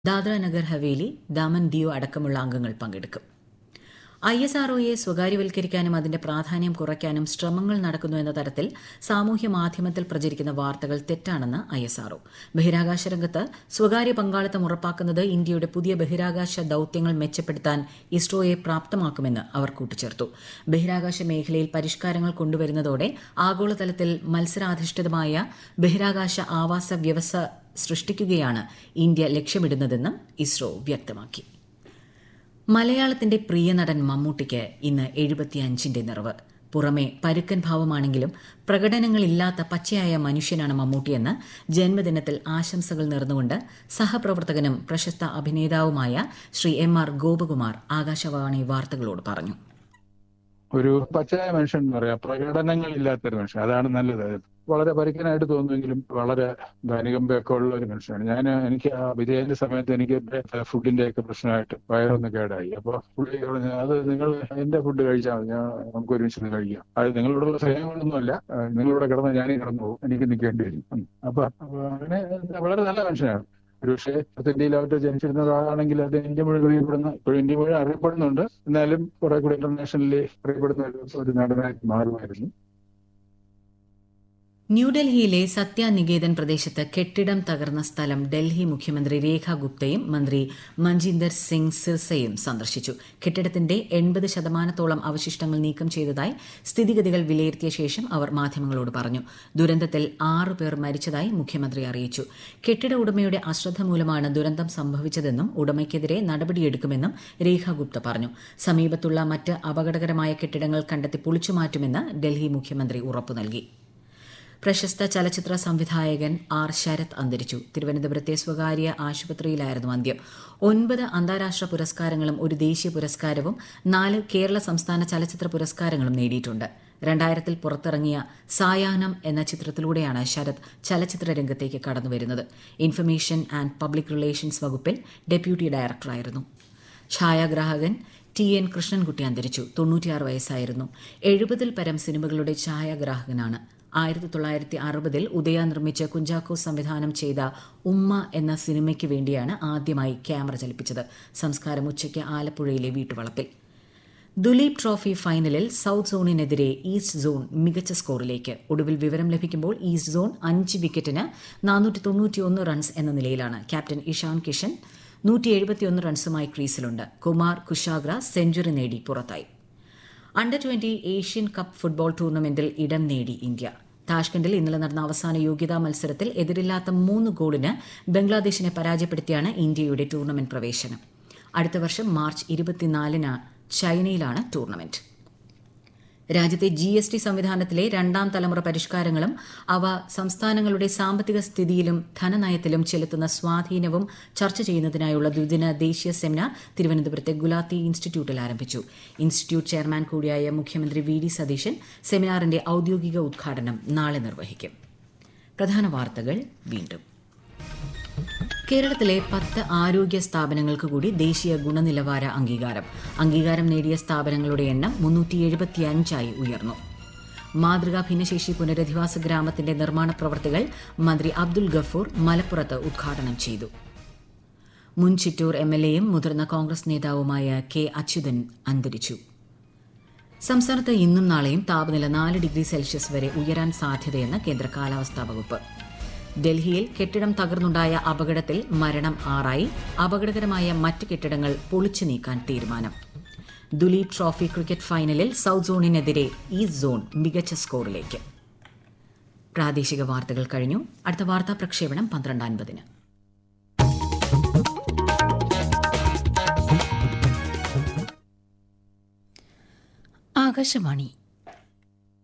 ദാദ്ര നഗർ ഹവേലി ദാമൻ ദിയു അടക്കമുള്ള അംഗങ്ങൾ പങ്കെടുക്കും ഐ എസ് ആർഒയെ സ്വകാര്യവൽക്കരിക്കാനും അതിന്റെ പ്രാധാന്യം കുറയ്ക്കാനും ശ്രമങ്ങൾ നടക്കുന്നു എന്ന തരത്തിൽ സാമൂഹ്യ മാധ്യമത്തിൽ പ്രചരിക്കുന്ന വാർത്തകൾ തെറ്റാണെന്ന് ഐ എസ് ആർഒ ബഹിരാകാശ രംഗത്ത് സ്വകാര്യ പങ്കാളിത്തം ഉറപ്പാക്കുന്നത് ഇന്ത്യയുടെ പുതിയ ബഹിരാകാശ ദൌത്യങ്ങൾ മെച്ചപ്പെടുത്താൻ ഇസ്രോയെ പ്രാപ്തമാക്കുമെന്ന് അവർ കൂട്ടിച്ചേർത്തു ബഹിരാകാശ മേഖലയിൽ പരിഷ്കാരങ്ങൾ കൊണ്ടുവരുന്നതോടെ ആഗോളതലത്തിൽ മത്സരാധിഷ്ഠിതമായ ബഹിരാകാശ ആവാസ വ്യവസ്ഥ സൃഷ്ടിക്കുകയാണ് ഇന്ത്യ ലക്ഷ്യമിടുന്നതെന്നും ഇസ്രോ വ്യക്തമാക്കി മലയാളത്തിന്റെ പ്രിയ നടൻ മമ്മൂട്ടിക്ക് ഇന്ന് എഴുപത്തിയഞ്ചിന്റെ നിറവ് പുറമെ പരുക്കൻ ഭാവമാണെങ്കിലും പ്രകടനങ്ങളില്ലാത്ത പച്ചയായ മനുഷ്യനാണ് മമ്മൂട്ടിയെന്ന് ജന്മദിനത്തിൽ ആശംസകൾ നേർന്നുകൊണ്ട് സഹപ്രവർത്തകനും പ്രശസ്ത അഭിനേതാവുമായ ശ്രീ എം ആർ ഗോപകുമാർ ആകാശവാണി വാർത്തകളോട് പറഞ്ഞു ഒരു പച്ചയായ മനുഷ്യൻ എന്ന് പറയാം പ്രകടനങ്ങളില്ലാത്തൊരു മനുഷ്യൻ അതാണ് നല്ലത് വളരെ പരിക്കനായിട്ട് തോന്നുമെങ്കിലും വളരെ ധനികമ്പൊക്കെ ഉള്ള ഒരു മനുഷ്യനാണ് ഞാൻ എനിക്ക് ആ വിജയന്റെ സമയത്ത് എനിക്ക് ഫുഡിന്റെ ഒക്കെ പ്രശ്നമായിട്ട് വയറൊന്ന് കേടായി അപ്പൊ പുള്ളി പറഞ്ഞു അത് നിങ്ങൾ എന്റെ ഫുഡ് കഴിച്ചാൽ മതി ഞാൻ നമുക്ക് ഒരുമിച്ച് കഴിക്കാം അത് നിങ്ങളോടുള്ള സ്നേഹങ്ങളൊന്നുമല്ല നിങ്ങളിവിടെ കിടന്ന് ഞാനേ കിടന്നു പോകും എനിക്ക് നിൽക്കേണ്ടി വരും അപ്പൊ അങ്ങനെ വളരെ നല്ല മനുഷ്യനാണ് ഒരുപക്ഷെ ഇന്ത്യയിൽ അവർ ജനിച്ചിരുന്ന ഒരാളാണെങ്കിൽ അത് ഇന്ത്യ മുഴുവൻ അറിയപ്പെടുന്ന ഇപ്പോഴും ഇന്ത്യ മുഴുവൻ അറിയപ്പെടുന്നുണ്ട് എന്നാലും കുറെ കൂടി ഇന്റർനാഷണലി അറിയപ്പെടുന്ന ഒരു നടനായി മാറുമായിരുന്നു ന്യൂഡൽഹിയിലെ സത്യാനികേതൻ പ്രദേശത്ത് കെട്ടിടം തകർന്ന സ്ഥലം ഡൽഹി മുഖ്യമന്ത്രി രേഖ ഗുപ്തയും മന്ത്രി മഞ്ജിന്ദർ സിംഗ് സിർസയും സന്ദർശിച്ചു കെട്ടിടത്തിന്റെ എൺപത് ശതമാനത്തോളം അവശിഷ്ടങ്ങൾ നീക്കം ചെയ്തതായി സ്ഥിതിഗതികൾ വിലയിരുത്തിയ ശേഷം അവർ മാധ്യമങ്ങളോട് പറഞ്ഞു ദുരന്തത്തിൽ ആറു പേർ മരിച്ചതായി മുഖ്യമന്ത്രി അറിയിച്ചു കെട്ടിട ഉടമയുടെ അശ്രദ്ധ മൂലമാണ് ദുരന്തം സംഭവിച്ചതെന്നും ഉടമയ്ക്കെതിരെ നടപടിയെടുക്കുമെന്നും രേഖ ഗുപ്ത പറഞ്ഞു സമീപത്തുള്ള മറ്റ് അപകടകരമായ കെട്ടിടങ്ങൾ കണ്ടെത്തി പൊളിച്ചുമാറ്റുമെന്ന് ഡൽഹി മുഖ്യമന്ത്രി ഉറപ്പു നൽകി പ്രശസ്ത ചലച്ചിത്ര സംവിധായകൻ ആർ ശരത് അന്തരിച്ചു തിരുവനന്തപുരത്തെ സ്വകാര്യ ആശുപത്രിയിലായിരുന്നു അന്ത്യം ഒൻപത് അന്താരാഷ്ട്ര പുരസ്കാരങ്ങളും ഒരു ദേശീയ പുരസ്കാരവും നാല് കേരള സംസ്ഥാന ചലച്ചിത്ര പുരസ്കാരങ്ങളും നേടിയിട്ടുണ്ട് രണ്ടായിരത്തിൽ പുറത്തിറങ്ങിയ സായാഹ്നം എന്ന ചിത്രത്തിലൂടെയാണ് ശരത് ചലച്ചിത്ര രംഗത്തേക്ക് കടന്നുവരുന്നത് ഇൻഫർമേഷൻ ആൻഡ് പബ്ലിക് റിലേഷൻസ് വകുപ്പിൽ ഡെപ്യൂട്ടി ഡയറക്ടറായിരുന്നു ഛായാഗ്രാഹകൻ ടി എൻ കൃഷ്ണൻകുട്ടി അന്തരിച്ചു തൊണ്ണൂറ്റിയാറ് വയസ്സായിരുന്നു എഴുപതിൽ പരം സിനിമകളുടെ ഛായാഗ്രാഹകനാണ് ആയിരത്തി തൊള്ളായിരത്തി അറുപതിൽ ഉദയ നിർമ്മിച്ച് കുഞ്ചാക്കോ സംവിധാനം ചെയ്ത ഉമ്മ എന്ന സിനിമയ്ക്ക് വേണ്ടിയാണ് ആദ്യമായി ക്യാമറ ചലിപ്പിച്ചത് സംസ്കാരം ഉച്ചയ്ക്ക് ആലപ്പുഴയിലെ വീട്ടുവളപ്പിൽ ദുലീപ് ട്രോഫി ഫൈനലിൽ സൌത്ത് സോണിനെതിരെ ഈസ്റ്റ് സോൺ മികച്ച സ്കോറിലേക്ക് ഒടുവിൽ വിവരം ലഭിക്കുമ്പോൾ ഈസ്റ്റ് സോൺ അഞ്ച് വിക്കറ്റിന് നാനൂറ്റി തൊണ്ണൂറ്റിയൊന്ന് റൺസ് എന്ന നിലയിലാണ് ക്യാപ്റ്റൻ ഇഷാൻ കിഷൻ നൂറ്റി എഴുപത്തിയൊന്ന് റൺസുമായി ക്രീസിലുണ്ട് കുമാർ കുശാഗ്ര സെഞ്ചുറി നേടി പുറത്തായി under twenty Asian cup football ടൂർണമെന്റിൽ ഇടം നേടി ഇന്ത്യ താഷ്കണ്ടിൽ ഇന്നലെ നടന്ന അവസാന യോഗ്യതാ മത്സരത്തിൽ എതിരില്ലാത്ത മൂന്ന് ഗോളിന് ബംഗ്ലാദേശിനെ പരാജയപ്പെടുത്തിയാണ് ഇന്ത്യയുടെ ടൂർണമെന്റ് പ്രവേശനം അടുത്ത വർഷം മാർച്ച് ഇരുപത്തിനാലിന് ചൈനയിലാണ് ടൂർണമെന്റ് രാജ്യത്തെ ജി എസ് ടി സംവിധാനത്തിലെ രണ്ടാം തലമുറ പരിഷ്കാരങ്ങളും അവ സംസ്ഥാനങ്ങളുടെ സാമ്പത്തിക സ്ഥിതിയിലും ധനനയത്തിലും ചെലുത്തുന്ന സ്വാധീനവും ചർച്ച ചെയ്യുന്നതിനായുള്ള ദ്വിദിന ദേശീയ സെമിനാർ തിരുവനന്തപുരത്തെ ഗുലാത്തി ഇൻസ്റ്റിറ്റ്യൂട്ടിൽ ആരംഭിച്ചു ഇൻസ്റ്റിറ്റ്യൂട്ട് ചെയർമാൻ കൂടിയായ മുഖ്യമന്ത്രി വി ഡി സതീശൻ സെമിനാറിന്റെ ഔദ്യോഗിക ഉദ്ഘാടനം നാളെ നിർവഹിക്കും പ്രധാന വാർത്തകൾ വീണ്ടും കേരളത്തിലെ പത്ത് ആരോഗ്യ സ്ഥാപനങ്ങൾക്ക് കൂടി ദേശീയ ഗുണനിലവാര അംഗീകാരം അംഗീകാരം നേടിയ സ്ഥാപനങ്ങളുടെ എണ്ണം മുന്നൂറ്റി എഴുപത്തിയഞ്ചായി ഉയർന്നു മാതൃകാ ഭിന്നശേഷി പുനരധിവാസ ഗ്രാമത്തിന്റെ നിർമ്മാണ പ്രവർത്തികൾ മന്ത്രി അബ്ദുൽ ഗഫൂർ മലപ്പുറത്ത് ഉദ്ഘാടനം ചെയ്തു മുൻ ചിറ്റൂർ എം എൽ എയും മുതിർന്ന കോൺഗ്രസ് നേതാവുമായ കെ അച്യുതൻ അന്തരിച്ചു സംസ്ഥാനത്ത് ഇന്നും നാളെയും താപനില നാല് ഡിഗ്രി സെൽഷ്യസ് വരെ ഉയരാൻ സാധ്യതയെന്ന് കേന്ദ്ര കാലാവസ്ഥാ വകുപ്പ് ഡൽഹിയിൽ കെട്ടിടം തകർന്നുണ്ടായ അപകടത്തിൽ മരണം ആറായി അപകടകരമായ മറ്റ് കെട്ടിടങ്ങൾ പൊളിച്ചു നീക്കാൻ തീരുമാനം ദുലീപ് ട്രോഫി ക്രിക്കറ്റ് ഫൈനലിൽ സൌത്ത് സോണിനെതിരെ ഈസ്റ്റ് സോൺ മികച്ച സ്കോറിലേക്ക് പ്രാദേശിക വാർത്തകൾ കഴിഞ്ഞു അടുത്ത വാർത്താ പ്രക്ഷേപണം പന്ത്രണ്ട് അൻപതിന് ആകാശവാണി